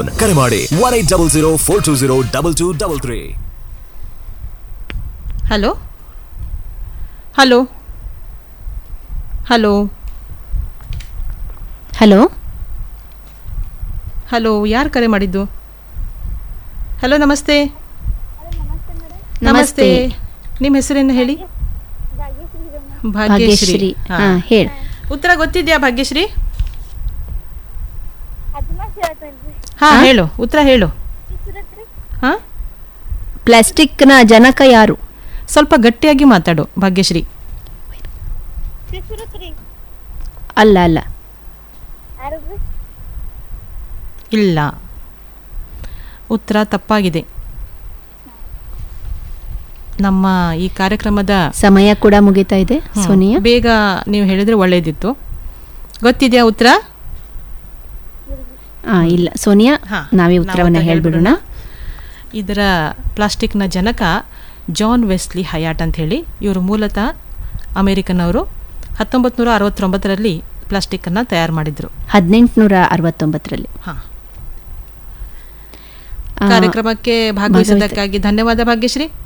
ಕರೆ ಮಾಡಿ one eight double zero four two zero double two double three hello hello hello hello hello ಯಾರು ಕರೆ ಮಾಡಿದ್ದು hello ನಮಸ್ತೆ ನಮಸ್ತೆ. ನಿಮ್ಮ ಹೆಸರೇನು ಹೇಳಿ ಭಾಗ್ಯಶ್ರೀ ಹಾ. ಹಾ ಹೇಳ ಉತ್ತರ ಗೊತ್ತಿದ್ಯಾ ಭಾಗ್ಯಶ್ರೀ ಹಾ ಹಾ? ಹೇಳು ಉತ್ತರ ಹೇಳು ಹಾ ಪ್ಲಾಸ್ಟಿಕ್ನ ಜನಕ ಯಾರು ಸ್ವಲ್ಪ ಗಟ್ಟಿಯಾಗಿ ಮಾತಾಡು ಭಾಗ್ಯಶ್ರೀ ಅಲ್ಲ ಅಲ್ಲ ಇಲ್ಲ ಉತ್ತರ ತಪ್ಪಾಗಿದೆ ನಮ್ಮ ಈ ಕಾರ್ಯಕ್ರಮದ ಸಮಯ ಕೂಡ ಮುಗಿತಾ ಇದೆ ಹ್ಮ್, ಸೋನಿಯಾ ಬೇಗ ನೀವು ಹೇಳಿದ್ರೆ ಒಳ್ಳೇದಿತ್ತು ಗೊತ್ತಿದೆಯಾ ಉತ್ತರ ಆ ಇಲ್ಲ ಸೋನಿಯಾ ಹಾ, ನಾವೇ ನಾವು ಉತ್ತರವನ್ನ ಉತ್ತರ ಹೇಳ್ಬಿಡೋಣ ಇದರ ಪ್ಲಾಸ್ಟಿಕ್ನ ಜನಕ ಜಾನ್ ವೆಸ್ಲಿ ಹಯಾಟ್ ಅಂತ ಹೇಳಿ ಇವರು ಮೂಲತಃ ಅಮೇರಿಕನ್ ಅವರು ಹತ್ತೊಂಬತ್ತು ನೂರ ಅರವತ್ತೊಂಬತ್ತರಲ್ಲಿ ಪ್ಲಾಸ್ಟಿಕ್ಕನ್ನು ತಯಾರು ಮಾಡಿದರು ಹದಿನೆಂಟುನೂರ ಅರವತ್ತೊಂಬತ್ತರಲ್ಲಿ ಹಾಂ ಆ, ಕಾರ್ಯಕ್ರಮಕ್ಕೆ ಭಾಗವಹಿಸಿದ್ದಕ್ಕಾಗಿ ಧನ್ಯವಾದ ಭಾಗ್ಯಶ್ರೀ